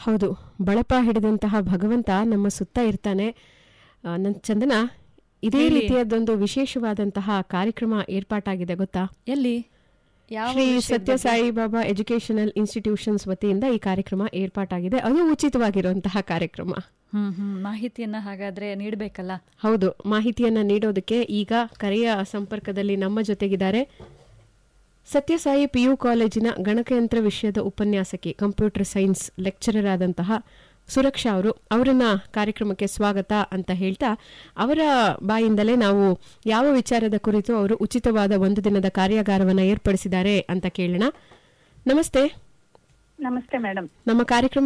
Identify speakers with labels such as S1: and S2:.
S1: ಹೌದು ಬಳಪ ಹಿಡಿದಂತಹ ಭಗವಂತ ನಮ್ಮ ಸುತ್ತ ಇರ್ತಾನೆ ಆ, ನನ್ ಚಂದನ ಇದೇ
S2: ಹೇಳಿ.
S1: ರೀತಿಯದೊಂದು ವಿಶೇಷವಾದಂತಹ ಕಾರ್ಯಕ್ರಮ ಏರ್ಪಾಟಾಗಿದೆ ಗೊತ್ತಾ
S2: ಎಲ್ಲಿ ಯಾವ
S1: ಶ್ರೀ
S2: ವಿಷಯದ
S1: ಸತ್ಯ
S2: ಬಗ್ಗೆ?
S1: ಸಾಯಿಬಾಬಾ ಎಜುಕೇಶನಲ್ ಇನ್ಸ್ಟಿಟ್ಯೂಷನ್ಸ್ ವತಿಯಿಂದ ಈ ಕಾರ್ಯಕ್ರಮ ಏರ್ಪಾಟಾಗಿದೆ ಅದು ಉಚಿತವಾಗಿರುವಂತಹ ಕಾರ್ಯಕ್ರಮ
S2: ಹ್ಮ್ ಹ್ಮ್ ಮಾಹಿತಿಯನ್ನ ಹಾಗಾದ್ರೆ ನೀಡ್ಬೇಕಲ್ಲ
S1: ಹೌದು ಮಾಹಿತಿಯನ್ನ ನೀಡೋದಕ್ಕೆ ಈಗ ಕರೆಯ ಸಂಪರ್ಕದಲ್ಲಿ ನಮ್ಮ ಜೊತೆಗಿದ್ದಾರೆ ಸತ್ಯಸಾಯಿ ಪಿಯು ಕಾಲೇಜಿನ ಗಣಕಯಂತ್ರ ವಿಷಯದ ಉಪನ್ಯಾಸಕಿ ಕಂಪ್ಯೂಟರ್ ಸೈನ್ಸ್ ಲೆಕ್ಚರರ್ ಆದಂತಹ ಸುರಕ್ಷಾ ಅವರು ಅವರನ್ನ ಕಾರ್ಯಕ್ರಮಕ್ಕೆ ಸ್ವಾಗತ ಅಂತ ಹೇಳ್ತಾ ಅವರ ಬಾಯಿಂದಲೇ ನಾವು ಯಾವ ವಿಚಾರದ ಕುರಿತು ಅವರು ಉಚಿತವಾದ ಒಂದು ದಿನದ ಕಾರ್ಯಾಗಾರವನ್ನು ಏರ್ಪಡಿಸಿದ್ದಾರೆ ಅಂತ ಕೇಳೋಣ ನಮಸ್ತೆ
S3: ನಮಸ್ತೆ ಮೇಡಮ್
S1: ನಮ್ಮ ಕಾರ್ಯಕ್ರಮ